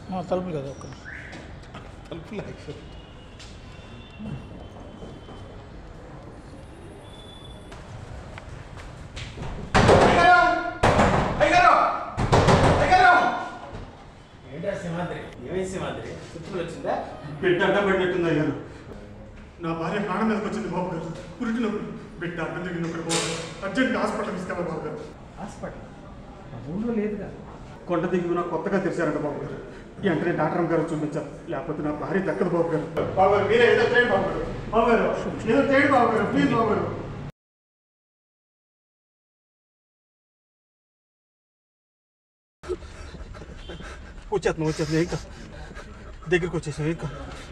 తలుపులు కదా ఒక్క తలుపు లాగేశారు. ఏంటా సింహాద్రి ఏమేమి సింహాద్రి చుట్టుకులు వచ్చిందా బిడ్డ అడ్డపడినట్టుంది అయ్యారు నా భార్య ప్రాణం మీదకి వచ్చింది బాబు గారు పురిటి నొప్పి బిడ్డ అడ్డం తిరిగి నొక్కడు బాబు గారు అర్జెంట్ హాస్పిటల్ తీసుకెళ్ళాలి బాబు గారు హాస్పిటల్ మా ఊళ్ళో లేదుగా కొండ దిగి నాకు కొత్తగా తెరిచారంట బాబు గారు వెంటనే డాక్టర్ గారు చూపించారు లేకపోతే నా భార్య దక్కదు బాబు గారు బాబు గారు మీరే ఏదో చేయండి బాబు గారు బాబు గారు ఏదో చేయండి బాబు గారు ప్లీజ్ బాబు గారు వచ్చేస్తున్నాం వచ్చేస్తున్నాం ఇంకా దగ్గరికి వచ్చేసాం ఇంకా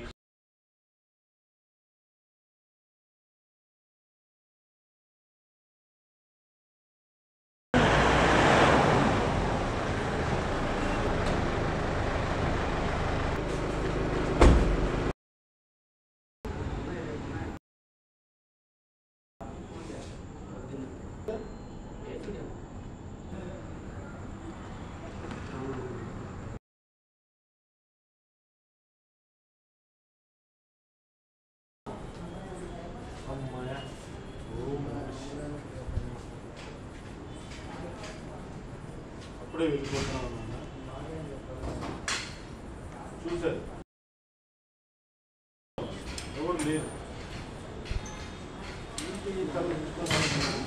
అప్పుడే వెళ్ళిపోతున్నాను చూశారు ఎవరు లేరు ఏంటి ఈ కళ్ళు మూసుకొని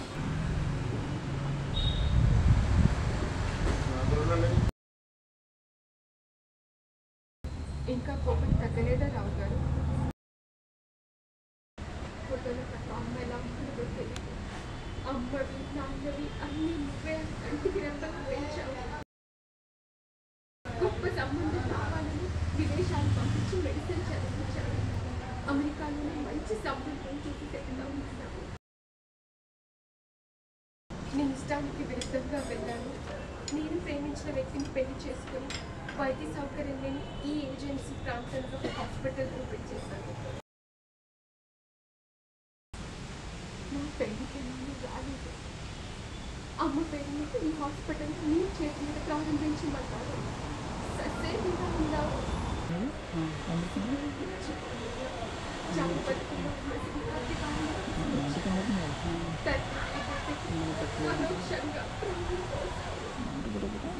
ఇంకా కోపం తగ్గలేదా రావు గారు ఫోటోలో తప్ప అమ్మ ఎలా ఉంటుందో తెలియదు అమ్మవి నాన్నవి అన్నీ నువ్వే కంటికి రెప్పగా పెంచావు గొప్ప సంబంధం కావాలని విదేశాలు పంపించి మెడిసిన్ చదివించావు అమెరికాలోనే మంచి సంబంధం చూసి సెటిల్ అవుతున్నావు నీ ఇష్టానికి విరుద్ధంగా వెళ్ళాను నేను ప్రేమించిన వ్యక్తిని పెళ్లి చేసుకుని వైద్య సౌకర్యం లేని ఈ ఏజెన్సీ ప్రాంతంలో హాస్పిటల్ ఓపెన్ చేశాను నా పెళ్లికి నేను రాలేదు అమ్మ పేరు మీద ఈ హాస్పిటల్ నీ చేతి మీద ప్రారంభించమన్నారు సస్తే మీద ఉన్నావు చాలా బతుకుల్లో మసిలి కాటి కాలంలో పరోక్షంగా ప్రాణం పోశావు.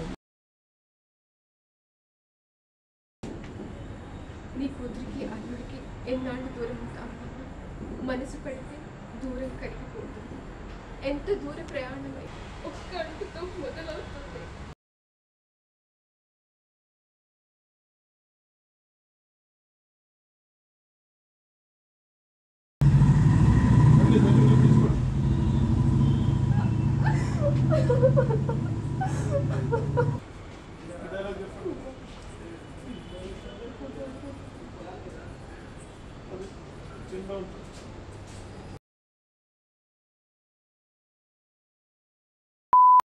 నీ కూతురికి అల్లుడికి ఎన్నాళ్ళు దూరం ఉంటావు మనసు పెడితే దూరం కరిగిపోతుంది ఎంత దూర ప్రయాణమై ఒక్క అడుగుతో మొదలవుతుంది చిన్న